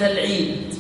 ليلة العيد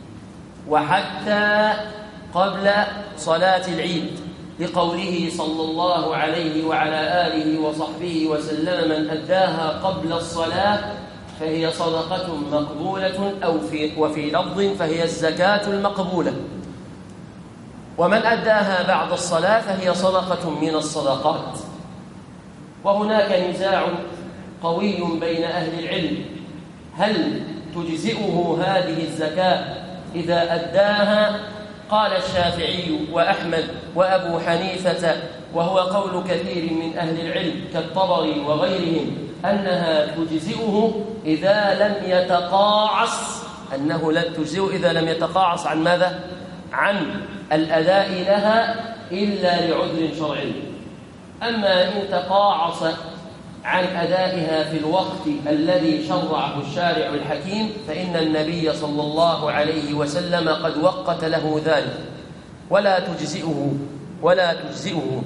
وحتى قبل صلاة العيد لقوله صلى الله عليه وعلى آله وصحبه وسلم من أداها قبل الصلاة فهي صدقة مقبولة أو في وفي لفظ فهي الزكاة المقبولة ومن أداها بعد الصلاة فهي صدقة من الصدقات وهناك نزاع قوي بين أهل العلم هل تجزئه هذه الزكاة إذا أداها قال الشافعي وأحمد وأبو حنيفة وهو قول كثير من أهل العلم كالطبري وغيرهم أنها تجزئه إذا لم يتقاعس أنه لا تجزئه إذا لم يتقاعس عن ماذا؟ عن الأداء لها إلا لعذر شرعي أما إن تقاعس عن أدائها في الوقت الذي شرعه الشارع الحكيم فإن النبي صلى الله عليه وسلم قد وقت له ذلك ولا تجزئه ولا تجزئه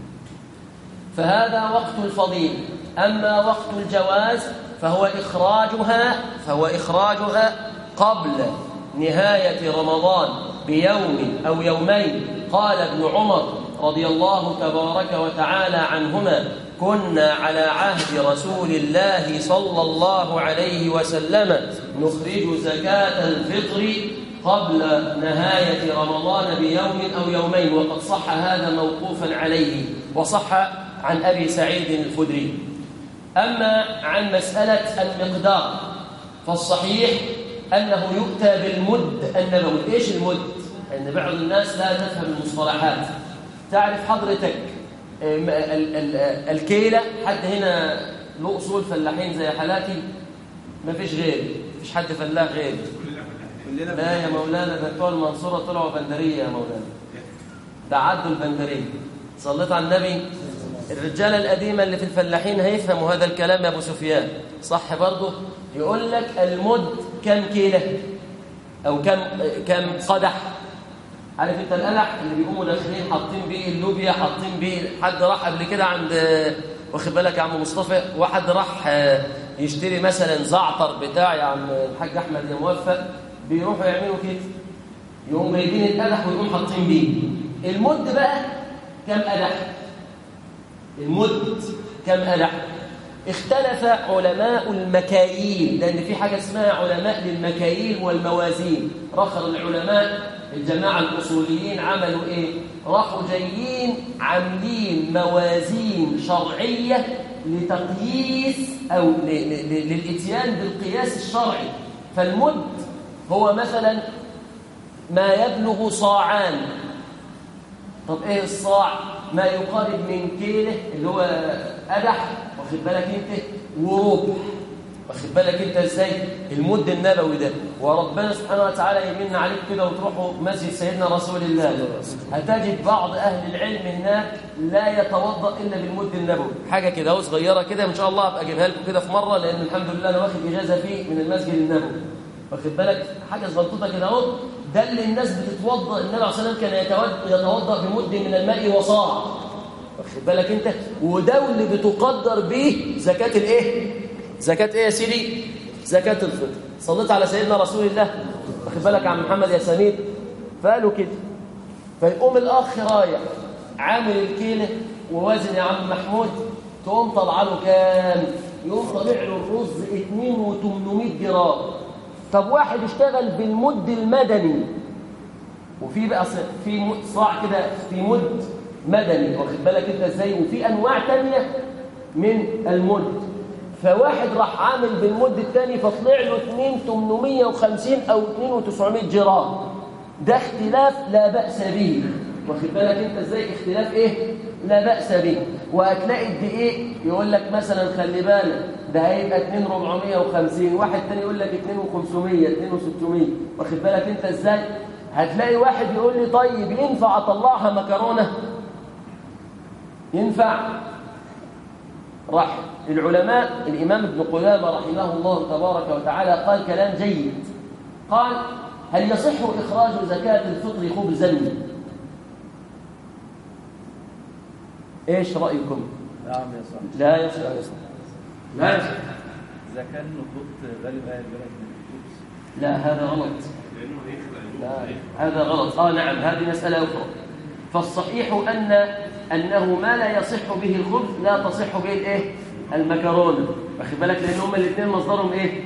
فهذا وقت الفضيل أما وقت الجواز فهو إخراجها فهو إخراجها قبل نهاية رمضان بيوم أو يومين قال ابن عمر رضي الله تبارك وتعالى عنهما كنا على عهد رسول الله صلى الله عليه وسلم نخرج زكاة الفطر قبل نهاية رمضان بيوم أو يومين وقد صح هذا موقوفا عليه وصح عن أبي سعيد الخدري أما عن مسألة المقدار فالصحيح أنه يؤتى بالمد النبوي إيش المد؟ أن بعض الناس لا تفهم المصطلحات تعرف حضرتك الكيلة حد هنا له أصول فلاحين زي حالاتي ما فيش غير فيش حد فلاح غير لا يا مولانا ده بتوع المنصورة طلعوا بندرية يا مولانا ده عدوا البندرية صليت على النبي الرجالة القديمة اللي في الفلاحين هيفهموا هذا الكلام يا أبو سفيان صح برضه يقول لك المد كم كيلة أو كم كم قدح عارف انت القلع اللي بيقوموا داخلين حاطين بيه اللوبيا حاطين بيه حد راح قبل كده عند واخد بالك يا عم مصطفى واحد راح يشتري مثلا زعتر بتاع يا عم الحاج احمد يا موفق بيروحوا يعملوا كده يقوم جايبين القدح ويقوم حاطين بيه المد بقى كم قدح المد كم قدح اختلف علماء المكاييل لأن في حاجة اسمها علماء للمكاييل والموازين رخر العلماء الجماعة الأصوليين عملوا إيه؟ راحوا جايين عاملين موازين شرعية لتقييس أو للإتيان بالقياس الشرعي فالمد هو مثلا ما يبلغ صاعان طب إيه الصاع؟ ما يقارب من كيله اللي هو قدح واخد بالك انت وربع واخد بالك انت ازاي المد النبوي ده وربنا سبحانه وتعالى يمن عليك كده وتروحوا مسجد سيدنا رسول الله هتجد بعض اهل العلم هناك لا يتوضا الا بالمد النبوي حاجه كده اهو صغيره كده ان شاء الله ابقى اجيبها لكم كده في مره لان الحمد لله انا واخد اجازه فيه من المسجد النبوي واخد بالك حاجه صغنطوطه كده اهو ده اللي الناس بتتوضا النبي عليه الصلاه والسلام كان يتوضا بمد من الماء وصاع واخد بالك انت وده اللي بتقدر به زكاه الايه زكاه ايه يا سيدي زكاه الفطر صليت على سيدنا رسول الله واخد بالك يا عم محمد يا سمير فقالوا كده فيقوم الاخ رايح عامل الكيله ووازن يا عم محمود تقوم طالعه له كام يقوم طالع له الرز 2800 جرام طب واحد اشتغل بالمد المدني وفي بقى في صاع كده في مد مدني واخد بالك انت ازاي وفي انواع تانية من المد فواحد راح عامل بالمد الثاني فطلع له 2850 او 2900 جرام ده اختلاف لا باس به واخد بالك انت ازاي اختلاف ايه لا باس به وهتلاقي الدقيق يقول لك مثلا خلي بالك ده هيبقى 2450 واحد تاني يقول لك 2500 2600 واخد بالك انت ازاي هتلاقي واحد يقول لي طيب ينفع اطلعها مكرونه ينفع راح العلماء الإمام ابن قدامة رحمه الله تبارك وتعالى قال كلام جيد قال هل يصح إخراج زكاة الفطر خبزا إيش رأيكم نعم يصح لا يصح لا يصح إذا كان نقود غالب أهل البلد من الخبز لا هذا غلط لا هذا غلط آه نعم هذه مسألة أخرى فالصحيح أن أنه ما لا يصح به الخبز لا تصح به الإيه؟ المكرونة واخد بالك لأن هما الاثنين مصدرهم إيه؟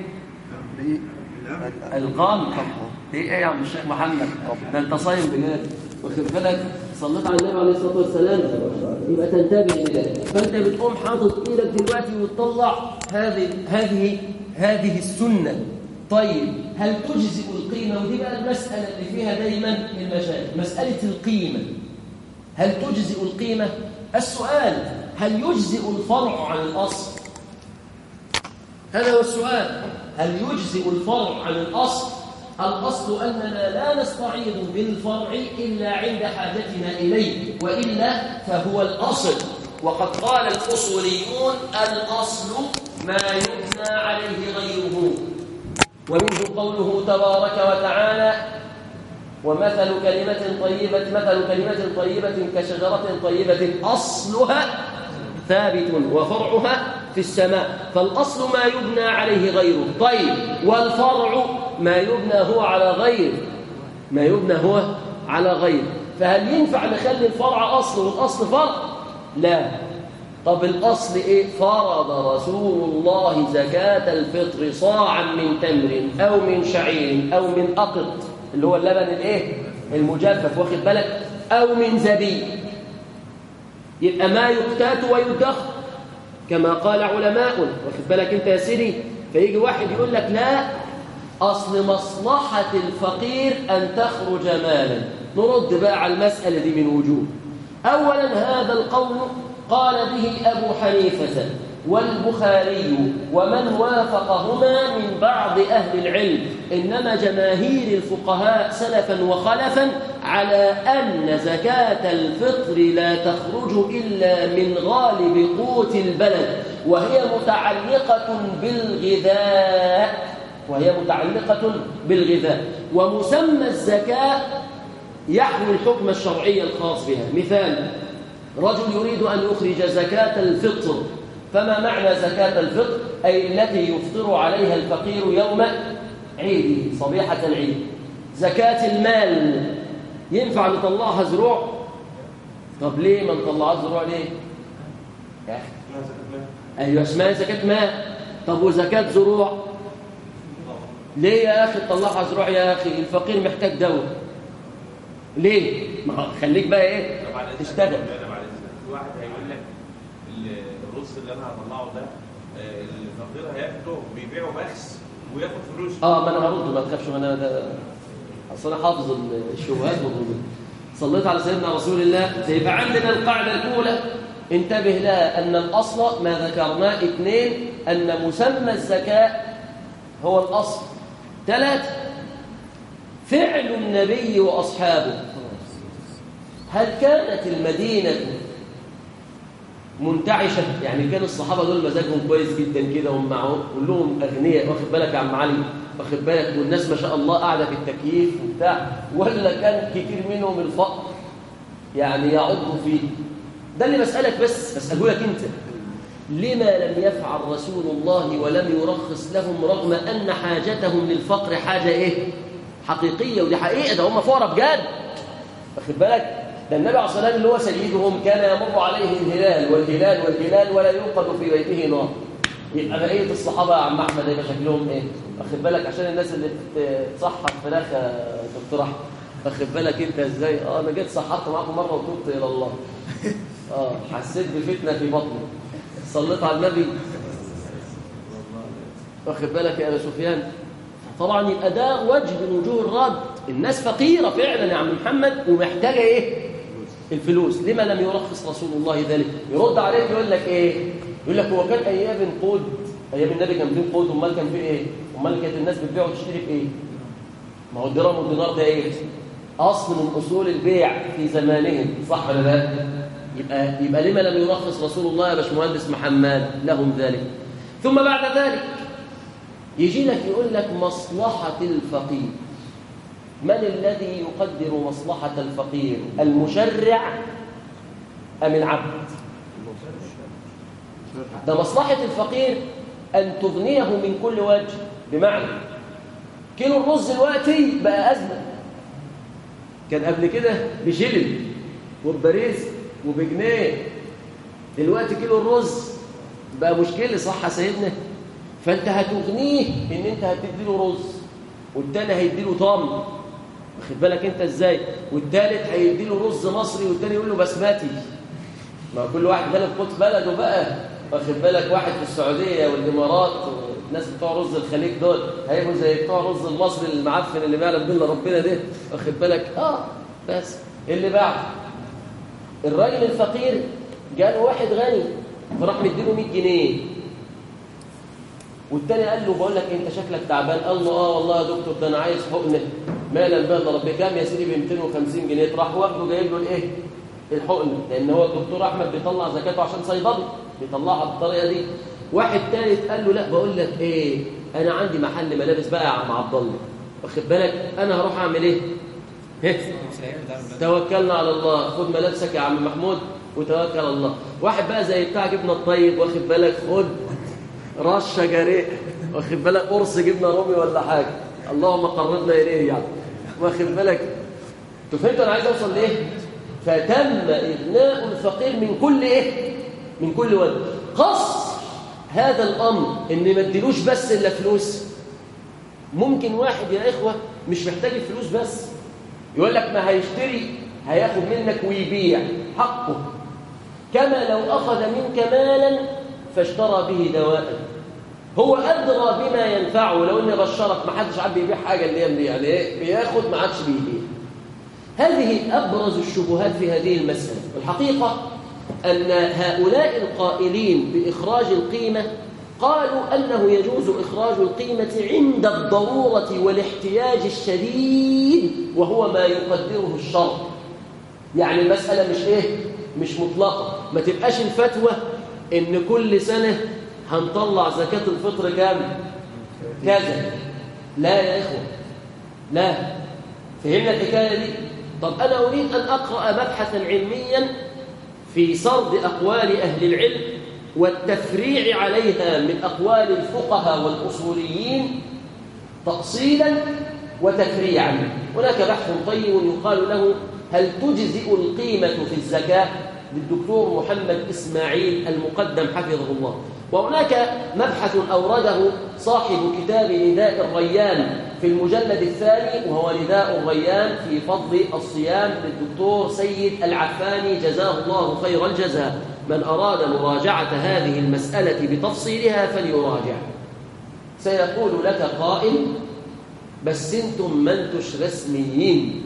القام ايه ايه يا عم الشيخ محمد ده انت صايم بجد واخد بالك صليت على النبي عليه الصلاه والسلام يبقى تنتبه لده فانت بتقوم حاطط ايدك دلوقتي وتطلع هذه هذه هذه السنه طيب هل تجزئ القيمه ودي بقى المساله اللي فيها دايما المشاكل مساله القيمه هل تجزئ القيمه السؤال هل يجزئ الفرع عن الاصل هذا هو السؤال هل يجزئ الفرع عن الأصل الأصل أننا لا نستعيض بالفرع إلا عند حاجتنا إليه وإلا فهو الأصل وقد قال الأصوليون الأصل ما يبنى عليه غيره ومنه قوله تبارك وتعالى ومثل كلمة طيبة مثل كلمة طيبة كشجرة طيبة أصلها ثابت وفرعها في السماء فالأصل ما يبنى عليه غيره طيب والفرع ما يبنى هو على غيره ما يبنى هو على غيره فهل ينفع نخلي الفرع أصل والأصل فرع لا طب الأصل إيه فرض رسول الله زكاة الفطر صاعا من تمر أو من شعير أو من أقط اللي هو اللبن الإيه المجفف واخد بالك أو من زبيب يبقى ما يقتات ويدخر كما قال علماء واخد بالك انت يا سيدي فيجي واحد يقول لك لا أصل مصلحة الفقير أن تخرج مالا نرد بقى على المسألة دي من وجوه أولا هذا القول قال به أبو حنيفة والبخاري ومن وافقهما من بعض أهل العلم إنما جماهير الفقهاء سلفا وخلفا على أن زكاة الفطر لا تخرج إلا من غالب قوت البلد وهي متعلقة بالغذاء وهي متعلقة بالغذاء ومسمى الزكاة يحوي الحكم الشرعي الخاص بها مثال رجل يريد أن يخرج زكاة الفطر فما معنى زكاة الفطر أي التي يفطر عليها الفقير يوم عيده صبيحة العيد زكاة المال ينفع نطلعها زروع طب ليه ما نطلعها زروع ليه يا أخي أيوة اسمها زكاة ماء طب وزكاة زروع ليه يا أخي تطلعها زروع يا أخي الفقير محتاج دواء ليه ما خليك بقى ايه تشتغل واحد هيقول لك الرز اللي انا هطلعه ده الفقير هياخده بيبيعه بخس وياخد فلوس اه ما انا هرد ما تخافش ما انا ده اصل انا حافظ الشبهات والردود صليت على سيدنا رسول الله يبقى عندنا القاعده الاولى انتبه لها ان الاصل ما ذكرناه اثنين ان مسمى الزكاه هو الاصل ثلاثه فعل النبي واصحابه هل كانت المدينه منتعشه يعني كان الصحابه دول مزاجهم كويس جدا كده هم معهم كلهم اغنياء واخد بالك يا عم علي واخد بالك والناس ما شاء الله قاعده في التكييف وبتاع ولا كان كتير منهم الفقر يعني يعض فيه ده اللي بسالك بس بساله لك انت لما لم يفعل رسول الله ولم يرخص لهم رغم ان حاجتهم للفقر حاجه ايه حقيقيه ودي حقيقه ده هم فقراء بجد واخد بالك ده النبي عليه الصلاه والسلام اللي هو سيدهم كان يمر عليه الهلال والهلال والهلال ولا يوقد في بيته نار يبقى بقيه الصحابه يا عم احمد هيبقى شكلهم ايه واخد بالك عشان الناس اللي بتصحر فراخ يا دكتور احمد واخد بالك انت ازاي اه انا جيت صحرت معاكم مره وتوبت الى الله اه حسيت بفتنه في بطني صليت على النبي واخد بالك يا ابو سفيان طبعا يبقى ده وجه من وجوه الرد الناس فقيره فعلا يا عم محمد ومحتاجه ايه الفلوس لما لم يرخص رسول الله ذلك يرد عليك يقول لك ايه يقول لك هو كان ايام قود ايام النبي كان فيه قود امال كان فيه ايه امال كانت الناس بتبيع وتشتري بايه ما هو الدرهم والدينار ده ايه اصل من اصول البيع في زمانهم صح ولا لا يبقى يبقى لما لم يرخص رسول الله يا باشمهندس محمد لهم ذلك ثم بعد ذلك يجي لك يقول لك مصلحه الفقير من الذي يقدر مصلحة الفقير المشرع أم العبد ده مصلحة الفقير أن تغنيه من كل وجه بمعنى كيلو الرز دلوقتي بقى أزمة كان قبل كده بشلل وبباريس وبجنيه دلوقتي كيلو الرز بقى مشكلة صح يا سيدنا فانت هتغنيه ان انت هتديله رز والتاني هيديله طم واخد بالك انت ازاي والتالت هيديله رز مصري والتاني يقول له بسمتي ما كل واحد غالب قوت بلده بقى واخد بالك واحد في السعوديه والامارات الناس بتوع رز الخليج دول هيبقوا زي بتوع رز المصري المعفن اللي ما يعلم بالله ربنا ده واخد بالك اه بس اللي بعد الراجل الفقير جاله واحد غني فراح مديله 100 جنيه والتاني قال له بقول لك انت شكلك تعبان قال له اه والله يا دكتور ده انا عايز حقنه مالا بال رب كام يا سيدي ب 250 جنيه راح واخده جايب له الايه الحقنه لان هو الدكتور احمد بيطلع زكاته عشان صيدلي بيطلعها بالطريقه دي واحد ثالث قال له لا بقول لك ايه انا عندي محل ملابس بقى يا عم عبد الله واخد بالك انا هروح اعمل ايه توكلنا على الله خد ملابسك يا عم محمود وتوكل على الله واحد بقى زي بتاع جبنه الطيب واخد بالك خد رشه جريء واخد بالك قرص جبنه رومي ولا حاجه اللهم قربنا اليه يعني واخد بالك انتوا فهمتوا انا عايز اوصل لايه فتم اغناء الفقير من كل ايه من كل وجه قص هذا الامر ان ما اديلوش بس الا فلوس ممكن واحد يا اخوه مش محتاج الفلوس بس يقول لك ما هيشتري هياخد منك ويبيع حقه كما لو اخذ منك مالا فاشترى به دواء هو ادرى بما ينفعه لو اني بشرك ما حدش عاد بيبيع حاجه الايام دي يعني ايه بياخد ما عادش بيبيع هذه ابرز الشبهات في هذه المساله والحقيقه ان هؤلاء القائلين باخراج القيمه قالوا انه يجوز اخراج القيمه عند الضروره والاحتياج الشديد وهو ما يقدره الشرع يعني المساله مش ايه مش مطلقه ما تبقاش الفتوى ان كل سنه هنطلع زكاه الفطر كام كذا لا يا اخوه لا فهمنا الحكايه دي طب انا اريد ان اقرا مبحثا علميا في سرد اقوال اهل العلم والتفريع عليها من اقوال الفقهاء والاصوليين تأصيلا وتفريعا هناك بحث طيب يقال له هل تجزئ القيمة في الزكاة للدكتور محمد إسماعيل المقدم حفظه الله وهناك مبحث أورده صاحب كتاب نداء الريان في المجلد الثاني وهو نداء الريان في فضل الصيام للدكتور سيد العفاني جزاه الله خير الجزاء من أراد مراجعة هذه المسألة بتفصيلها فليراجع سيقول لك قائل بس انتم ما انتوش رسميين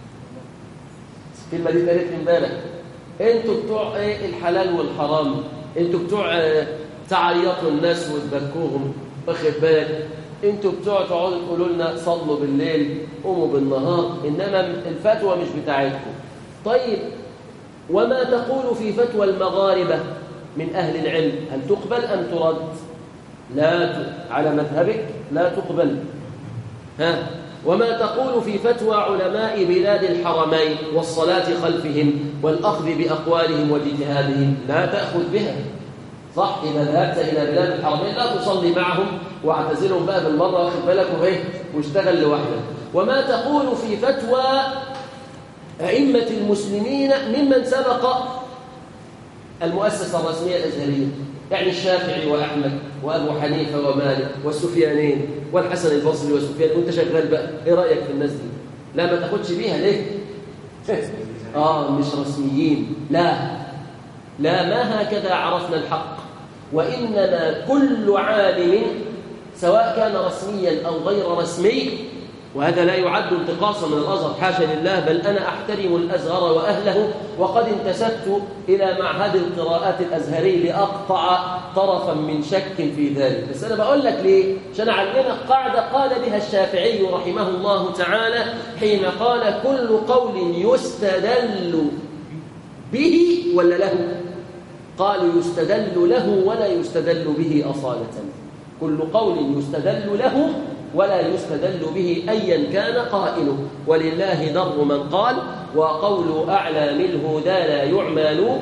الكلمه دي اتقالت من امبارح انتوا بتوع ايه الحلال والحرام انتوا بتوع اه تعيطوا الناس وتبكوهم واخد بالك انتوا بتوع تقعدوا تقولوا لنا صلوا بالليل قوموا بالنهار انما الفتوى مش بتاعتكم طيب وما تقول في فتوى المغاربه من اهل العلم هل تقبل ام ترد لا ت... على مذهبك لا تقبل ها وما تقول في فتوى علماء بلاد الحرمين والصلاة خلفهم والأخذ بأقوالهم واجتهادهم لا تأخذ بها صح إذا ذهبت إلى بلاد الحرمين لا تصلي معهم واعتزلهم بقى بالمرة واخد بالك وإيه واشتغل لوحدك وما تقول في فتوى أئمة المسلمين ممن سبق المؤسسة الرسمية الأزهرية يعني الشافعي وأحمد وأبو حنيفة ومالك والسفيانين والحسن البصري وسفيان وانت شغال بقى ايه رأيك في الناس دي لا ما تاخدش بيها ليه آه مش رسميين لا لا ما هكذا عرفنا الحق وإنما كل عالم سواء كان رسميا أو غير رسمي وهذا لا يعد انتقاصا من الأزهر حاشا لله بل أنا أحترم الأزهر وأهله وقد انتسبت إلى معهد القراءات الأزهري لأقطع طرفا من شك في ذلك بس أنا بقول لك ليه عشان أعلمك قاعدة قال بها الشافعي رحمه الله تعالى حين قال كل قول يستدل به ولا له قال يستدل له ولا يستدل به أصالة كل قول يستدل له ولا يستدل به أيا كان قائله ولله در من قال وقول أعلام الهدى لا يعمل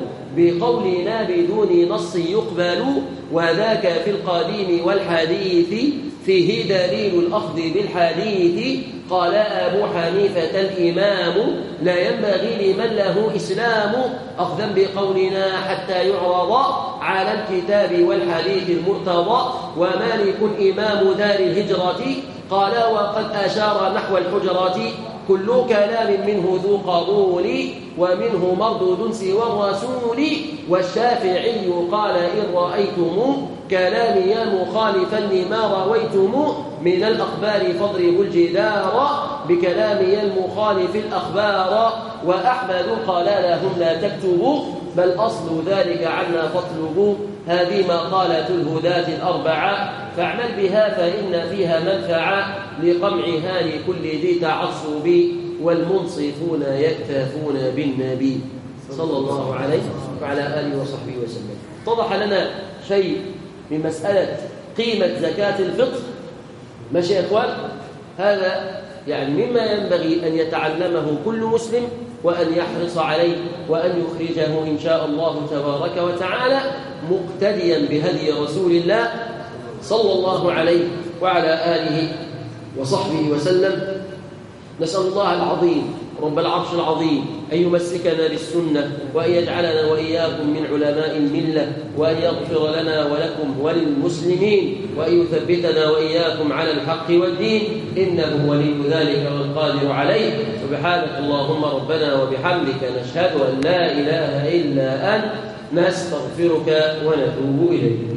بقولنا بدون نص يقبل وذاك في القديم والحديث فيه دليل الأخذ بالحديث قال أبو حنيفة الإمام لا ينبغي لمن له إسلام أخذا بقولنا حتى يعرض على الكتاب والحديث المرتضى ومالك إمام دار الهجرة قال وقد أشار نحو الحجرات كل كلام منه ذو قبول ومنه مردود سوى الرسول والشافعي قال إن رأيتم كلامي مخالفا لما رويتم من الأخبار فاضربوا الجدار بكلامي المخالف الأخبار وأحمد قال لهم لا تكتبوا بل أصل ذلك عنا فاطلبوا هذه مقالة الهداة الأربعة فاعمل بها فإن فيها منفعة لقمعها لكل ذي تعصب والمنصفون يكتفون بالنبي صلى الله عليه وعلى آله وصحبه وسلم اتضح لنا شيء من مسألة قيمة زكاة الفطر ماشي يا إخوان هذا يعني مما ينبغي أن يتعلمه كل مسلم وأن يحرص عليه وأن يخرجه إن شاء الله تبارك وتعالى مقتديا بهدي رسول الله صلى الله عليه وعلى آله وصحبه وسلم نسأل الله العظيم رب العرش العظيم أن يمسكنا بالسنة وأن يجعلنا وإياكم من علماء الملة وأن يغفر لنا ولكم وللمسلمين وأن يثبتنا وإياكم على الحق والدين إنه ولي ذلك والقادر عليه سبحانك اللهم ربنا وبحمدك نشهد أن لا إله إلا أنت نستغفرك ونتوب إليك